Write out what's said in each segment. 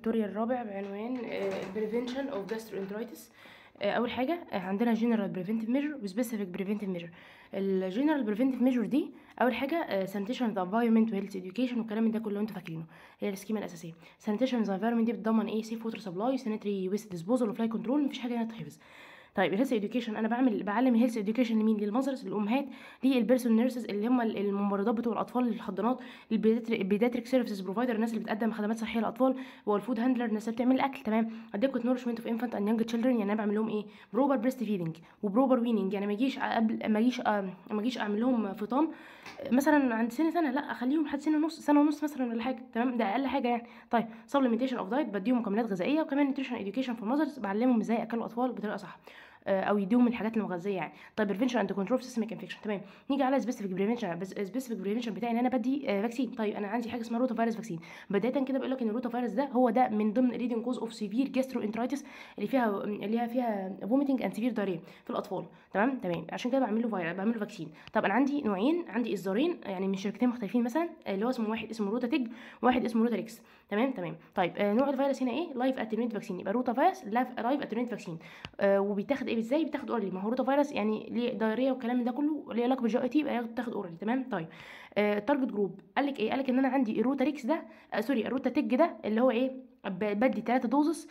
الفيكتوريا الرابع بعنوان prevention of gastroenteritis آه، اول حاجه آه، عندنا general preventive measure و specific preventive measure ال general preventive measure دي اول حاجه آه، sanitation of the environment و health education والكلام من ده كله انتوا فاكرينه هي السكيما الاساسيه sanitation of the environment دي بتضمن ايه safe water supply sanitary waste disposal و fly control مفيش حاجه هنا تتحفظ طيب الهيلث اديوكيشن انا بعمل بعلم الهيلث اديوكيشن لمين للمذرز للامهات للبيرسون نيرسز اللي هم الممرضات بتوع الاطفال الحضانات البيداتريك سيرفيسز بروفايدر الناس اللي بتقدم خدمات صحيه للاطفال والفود هاندلر الناس اللي بتعمل الاكل تمام اديكوت نورشمنت اوف انفانت اند يونج تشيلدرن يعني انا بعمل لهم ايه بروبر بريست فيدنج وبروبر ويننج يعني ما اجيش قبل ما اجيش ما اجيش اعمل لهم فطام مثلا عند سن سنه لا اخليهم لحد سنه ونص سنه ونص مثلا ولا حاجه تمام ده اقل حاجه يعني طيب سبلمنتيشن اوف دايت بديهم مكملات غذائيه وكمان نيوتريشن اديوكيشن فور ماذرز بعلمهم ازاي ياكلوا الاطفال بطريقه صح آه، او يديهم الحاجات المغذيه يعني طيب بريفنشن اند كنترول سيستميك انفكشن تمام نيجي على سبيسيفيك بريفنشن سبيسيفيك بريفنشن بتاعي ان انا بدي آه، فاكسين طيب انا عندي حاجه اسمها روتا فيروس فاكسين بدايه كده بقول لك ان الروتا فيروس ده هو ده من ضمن ليدنج كوز اوف سيفير جاسترو انترايتس اللي فيها اللي هي فيها فوميتنج اند سيفير داريه في الاطفال تمام تمام عشان كده بعمل له فيروس بعمل له فاكسين طب انا عندي نوعين عندي اصدارين يعني من شركتين مختلفين مثلا اللي هو اسمه واحد اسمه روتا تيج وواحد اسمه روتا ريكس تمام تمام طيب آه نوع الفيروس هنا ايه لايف اتنويت فاكسين يبقى روتا فيروس لايف اتنويت فاكسين آه وبيتاخد ايه ازاي بيتاخد اورالي ما هو روتا فيروس يعني ليه دايريه والكلام ده كله ليه علاقه بالجي اي تي يبقى تاخد اورالي تمام طيب آه التارجت جروب قال لك ايه قال لك ان انا عندي الروتا ريكس ده آه سوري الروتا تيج ده اللي هو ايه ب- بدي 3 دوزس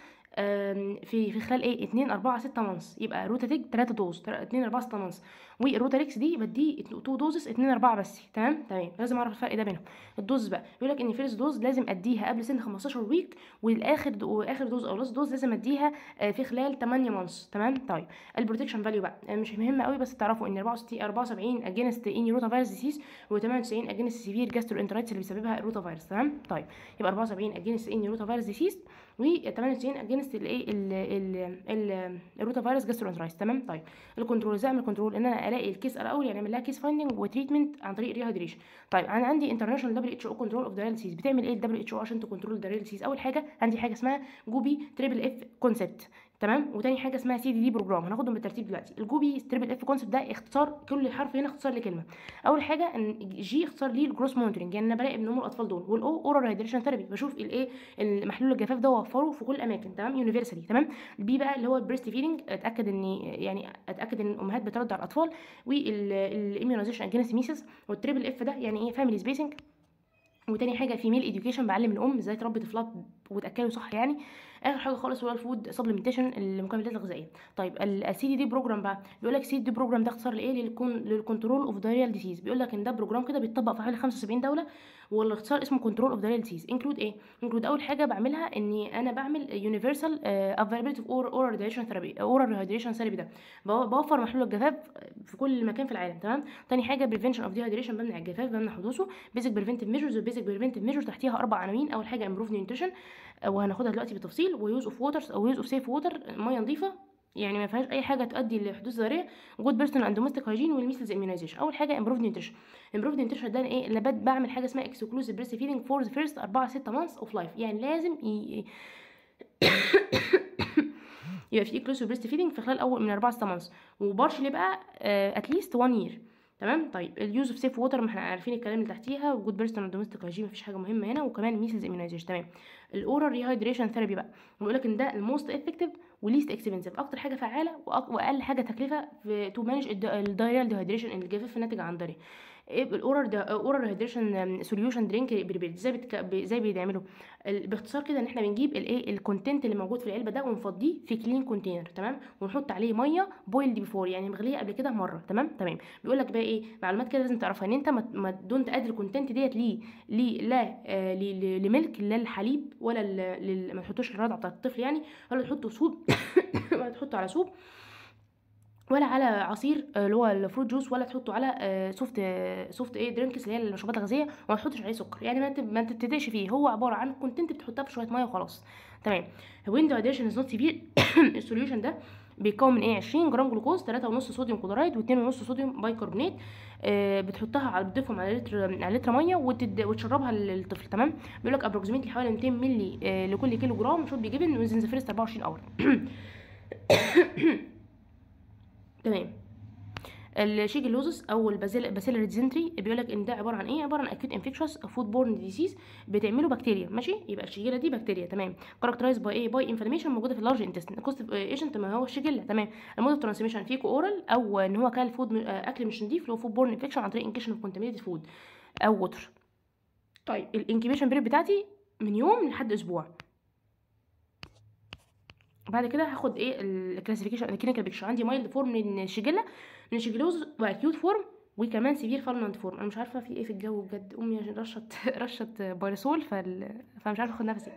في في خلال ايه 2 4 6 مانس يبقى روتا تيج 3 دوز 2 4 6 مانس والروتا ريكس دي بديه 2 دوزز 2 4 بس تمام تمام لازم اعرف الفرق ده بينهم الدوز بقى بيقول لك ان فيرست دوز لازم اديها قبل سن 15 ويك والاخر واخر دوز او لاست دوز لازم اديها آه، في خلال 8 مانس تمام طيب البروتكشن فاليو بقى آه، مش مهم قوي بس تعرفوا ان 64 74 اجينست ان روتا فيروس ديسيز و98 اجينست سيفير جاسترو انترايتس اللي بيسببها الروتا فيروس تمام طيب يبقى 74 اجينست ان روتا فيروس ديسيز و98 اجينست الايه ال- ال- ال- الروتا فيروس جاسترو انترايتس تمام طيب الكنترول ازاي اعمل كنترول ان انا الاقي الكيس الاول يعني اعمل لها كيس فايندنج وتريتمنت عن طريق ريهايدريشن طيب انا عندي انترناشونال دبليو اتش او كنترول اوف داياليسيس بتعمل ايه الدبليو اتش او عشان تكنترول الداياليسيس اول حاجه عندي حاجه اسمها جوبي تريبل اف كونسبت تمام وتاني حاجه اسمها سي دي دي بروجرام هناخدهم بالترتيب دلوقتي الجوبي تريبل اف كونسبت ده اختصار كل حرف هنا اختصار لكلمه اول حاجه ان جي اختصار ليه الجروس مونيتورنج يعني انا براقب نمو الاطفال دول والاو اورال هيدريشن ثيرابي بشوف الايه المحلول الجفاف ده وفره في كل الاماكن تمام يونيفرسالي تمام البي بقى اللي هو البريست فيدنج اتاكد ان يعني اتاكد ان الامهات بترضع الاطفال والاميونيزيشن اجينست ميسز والتريبل اف ده يعني ايه فاميلي سبيسنج وتاني حاجه فيميل اديوكيشن بعلم الام ازاي تربي طفلها وتاكله صح يعني اخر حاجه خالص هو الفود سبلمنتيشن المكملات الغذائيه طيب السي دي دي بروجرام بقى بيقول لك سي دي بروجرام ده اختصار لايه للكون للكنترول اوف دايريال ديسيز بيقول لك ان ده بروجرام كده بيتطبق في حوالي 75 دوله والاختصار اسمه كنترول اوف دايريال ديسيز انكلود ايه انكلود اول حاجه بعملها اني انا بعمل يونيفرسال افيلابيلتي اوف اورال ريهايدريشن ثيرابي اورال ريهايدريشن ثيرابي ده بو- بوفر محلول الجفاف في كل مكان في العالم تمام تاني حاجه بريفنشن اوف ديهايدريشن بمنع الجفاف بمنع حدوثه بيزك بريفنتيف ميجرز وبيزك بريفنتيف ميجر تحتيها اربع عناوين اول حاجه امبروف نيوتريشن وهناخدها دلوقتي بالتفصيل ويوز اوف ووتر او يوز اوف سيف ووتر ميه نظيفه يعني ما فيهاش اي حاجه تؤدي لحدوث ذريه جود بيرسونال اند دوميستيك هايجين والميسلز اميونيزيشن اول حاجه امبروف نيوتريشن امبروف نيوتريشن ده أنا ايه اللي بد- بعمل حاجه اسمها اكسكلوسيف بريست فيدنج فور ذا فيرست 4 6 مانثs اوف لايف يعني لازم ي... يبقى في اكلوسيف بريست فيدنج في خلال اول من 4 6 مانثs وبارشلي بقى اتليست 1 يير تمام طيب اليوز اوف سيف ووتر ما احنا عارفين الكلام اللي تحتيها وجود بيرسونال دوميستيك هايجين مفيش حاجه مهمه هنا وكمان ميسلز اميونيزيشن تمام الاورال ريهايدريشن ثيرابي بقى بيقول لك ان ده الموست افكتيف وليست اكسبنسيف اكتر حاجه فعاله وأق- واقل حاجه تكلفه في تو مانج الدايرال ديهايدريشن الجفاف الناتج عن ضرر الاورال اورال ريهايدريشن سوليوشن درينك بريبيرد ازاي بتك... ب- ازاي بيعملوا ال- باختصار كده ان احنا بنجيب الايه الكونتنت اللي موجود في العلبه ده ونفضيه في كلين كونتينر تمام ونحط عليه ميه بويلد بيفور يعني مغليه قبل كده مره تمام تمام بيقول لك بقى ايه معلومات كده لازم تعرفها ان انت ما ما دونت اد الكونتنت ديت ليه ليه لا آه ليه- ليه- لملك لا للحليب ولا لل- لل- ما تحطوش الرضع بتاع الطفل يعني ولا تحطه سوب ولا تحطه على سوب ولا على عصير آه، اللي هو الفروت جوس ولا تحطه على آه، سوفت آه، سوفت ايه درينكس اللي هي المشروبات الغازيه وما تحطش عليه سكر يعني ما تب- ما تبتدئش فيه هو عباره عن كونتنت بتحطها في شويه ميه وخلاص تمام ويندو هيدريشن از نوت سيفير السوليوشن ده بيتكون من ايه 20 جرام جلوكوز 3.5 صوديوم كلورايد و2.5 صوديوم بايكربونات آه، بتحطها على بتضيفهم على لتر على لتر ميه وتد... وتشربها للطفل تمام بيقول لك ابروكسيمتلي حوالي 200 مللي آه، لكل كيلو جرام شوت بي جيفن وزن ذا فيرست 24 اور تمام الشيجلوزس او الباسيلاري ديزنتري بيقول لك ان ده عباره عن ايه عباره عن اكيوت انفكشوس فود بورن ديزيز بتعمله بكتيريا ماشي يبقى الشيجيلا دي بكتيريا تمام كاركترايز باي ايه باي انفلاميشن موجوده في اللارج انتستين كوست ايجنت ما هو الشيجيلا تمام المود اوف ترانسميشن فيكو اورال او ان هو كان فود اكل مش نضيف اللي هو فود بورن انفكشن عن طريق انكشن اوف كونتامينيتد فود او ووتر طيب الانكيبيشن بيريد بتاعتي من يوم لحد اسبوع بعد كده هاخد ايه الكلاسيفيكيشن الكلينيكال بيكشر عندي مايلد فورم من الشيجيلا من الشيجلوز واكيوت فورم وكمان سيفير فالمنت فورم انا مش عارفه في ايه في الجو بجد امي رشت رشت بايرسول فال... فمش عارفه اخد نفسي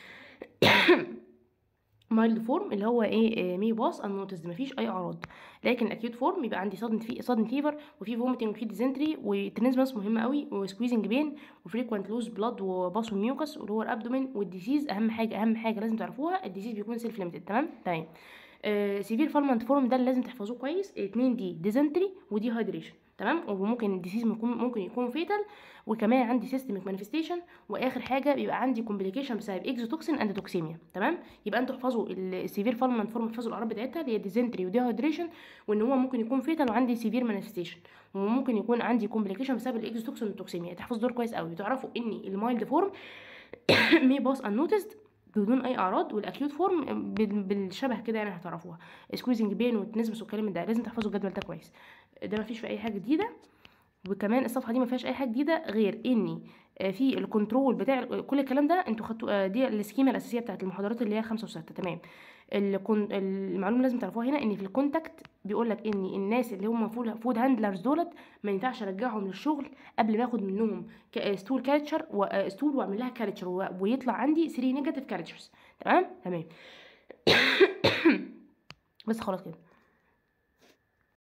مايلد فورم اللي هو ايه مي باص ان نوتس مفيش اي اعراض لكن الاكيوت فورم يبقى عندي صدمه في صدمه فيفر وفي فوميتنج وفي ديزنتري وترنزمس مهمه قوي وسكويزنج بين وفريكوينت لوز بلاد وباص وميوكس ولور ابدومين والديسيز اهم حاجه اهم حاجه لازم تعرفوها الديسيز بيكون سيلف ليميتد تمام تمام آه سيفير فالمنت فورم ده اللي لازم تحفظوه كويس اتنين دي ديزنتري ودي هايدريشن تمام وممكن الديسيز ممكن ممكن يكون فيتال وكمان عندي سيستميك مانيفستيشن واخر حاجه بيبقى عندي كومبليكيشن بسبب اكزوتوكسين اند توكسيميا تمام يبقى انتوا احفظوا السيفير فالمنت فورم احفظوا الاعراض بتاعتها اللي هي ديزنتري ودي هايدريشن وان هو ممكن يكون فيتال وعندي سيفير مانيفستيشن وممكن يكون عندي كومبليكيشن بسبب الاكزوتوكسين والتوكسيميا تحفظوا دول كويس قوي تعرفوا ان المايلد فورم مي باس انوتسد بدون اي اعراض والاكيوت فورم بالشبه كده يعني هتعرفوها سكويزنج بين وتنسبس والكلام ده لازم تحفظوا الجدول ده كويس ده مفيش في اي حاجه جديده وكمان الصفحه دي ما فيهاش اي حاجه جديده غير اني في الكنترول بتاع كل الكلام ده انتوا خدتوا دي السكيما الاساسيه بتاعت المحاضرات اللي هي خمسة وستة تمام الكون المعلومه لازم تعرفوها هنا ان في الكونتاكت بيقول لك ان الناس اللي هم فود هاندلرز دولت ما ينفعش ارجعهم للشغل قبل ما اخد منهم ستول كالتشر وستول واعمل لها كالتشر ويطلع عندي 3 نيجاتيف كالتشرز تمام تمام بس خلاص كده